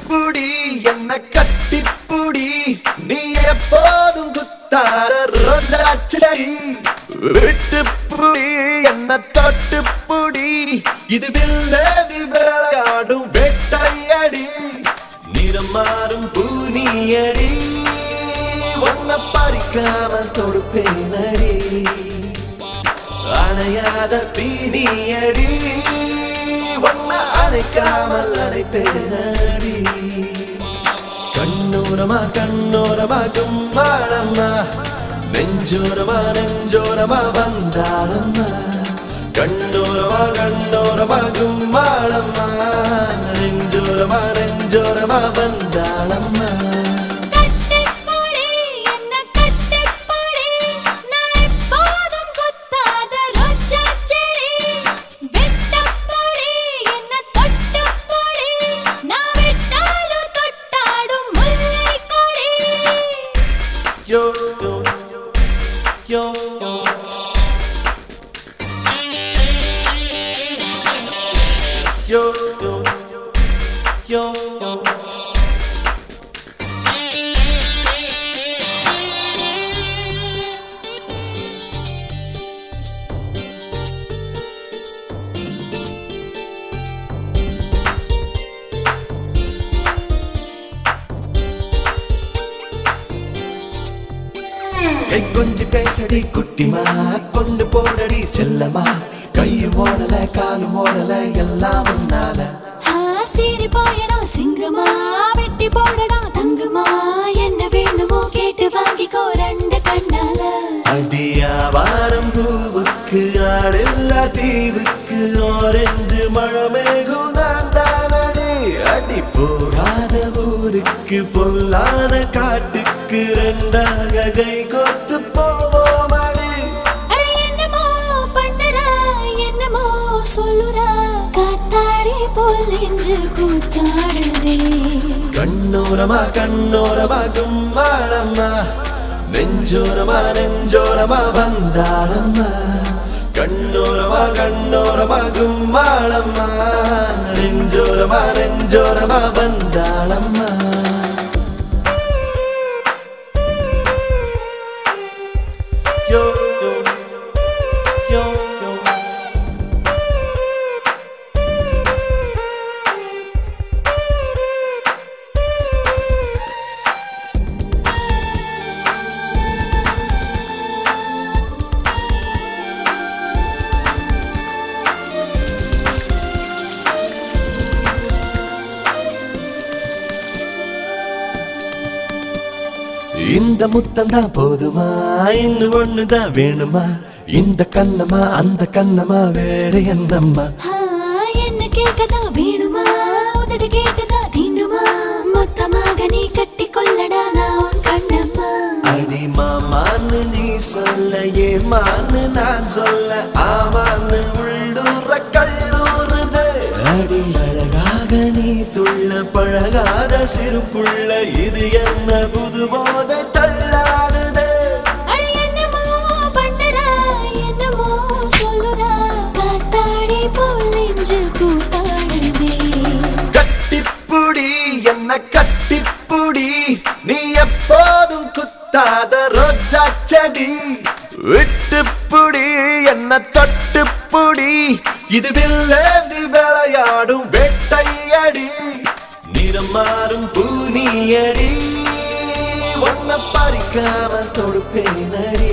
கட்டிப்புடி என்ன கட்டிப்புடி நீ எப்போதும் குத்தார ரோஜா செடி விட்டுப்புடி என்ன தொட்டுப்புடி இது வில்லதி விளையாடும் வேட்டையடி நிறம் மாறும் பூனியடி ஒன்ன பறிக்காமல் தொடுப்பேனடி அணையாத தீனியடி ஒன்ன அணைக்காமல் அணைப்பேனடி கண்ணோரமா கண்ணோரமா கும்மாளம்மா நெஞ்சோரமா நெஞ்சோரமா வந்தாளம்மா கண்ணோரமா கண்ணோரமா கும்மாளம்மா நெஞ்சோரமா நெஞ்சோரமா வந்தாளம்மா கட்டிப்புடி என்ன கட்டிப்புடி நான் எப்போதும் குத்தாத ரோஜா செடி வெட்டப்புடி என்ன தொட்டப்புடி நான் விட்டாலும் தொட்டாடும் முல்லை கொடி yo yo yo yo yo yo yo yo கை கொஞ்சி பேசடி குட்டிமா கொண்டு போடடி செல்லமா கையும் ஓடல காலும் ஓடல எல்லாம் உன்னால ஆ, சீறி போயடா சிங்கமா வெட்டி போடடா தங்கமா என்ன வேணுமோ கேட்டு வாங்கிக்கோ ரெண்டு கண்ணால அடியாவாரம் பூவுக்கு ஆடில்லா தீவுக்கு ஆரஞ்சு மழமேகும் நான் தானடி அடி போகாத ஊருக்கு பொல்லாத காட்டுக்கு ரெண்டாக கை கோர்த்து போவோம் அடி அட என்னமோ பண்ணுறா என்னமோ சொல்லுறா காத்தாடி போல் நெஞ்சு கூத்தாடுதே கண்ணோரமா கண்ணோரமா கும்மாளம்மா நெஞ்சோரமா நெஞ்சோரமா வந்தாளம்மா கண்ணோரமா கண்ணோரமா கும்மாளம்மா நெஞ்சோரமா நெஞ்சோரமா வந்தாளம்மா யோ யோ யோ யோ இந்த முத்தம் தான் போதுமா இன்னும் ஒண்ணுதான் வேணுமா இந்த கண்ணமா அந்த கண்ணமா வேற என்னம்மா ஆ, என்ன கேட்கதா வேணுமா உதடு கேட்டதா தீண்டுமா மொத்தமாக நீ கட்டி கொள்ளடா நான் உன் கண்ணம்மா அடி மாமான்னு நீ சொல்ல ஏமான்னு நான் சொல்ல ஆமான்னு உள்ளூர கல்லூருது அடி அழகாக நீ துள்ள பழகாத சிறு புள்ள இது என்ன புது போதை தள்ளாடுதே அட என்னமோ பண்ணுறா என்னமோ சொல்லுறா காத்தாடி போல் நெஞ்சு கூத்தாடுதே கட்டிப்புடி என்ன கட்டிப்புடி நீ எப்போதும் குத்தாத ரோஜா செடி விட்டுப்புடி என்ன தொட்டுப்புடி இது வில்லேந்தி விளையாடும் வேட்டையடி நிறம் மாறும் பூனியடி ஒன்ன பறிக்காமல் தொடுப்பேனடி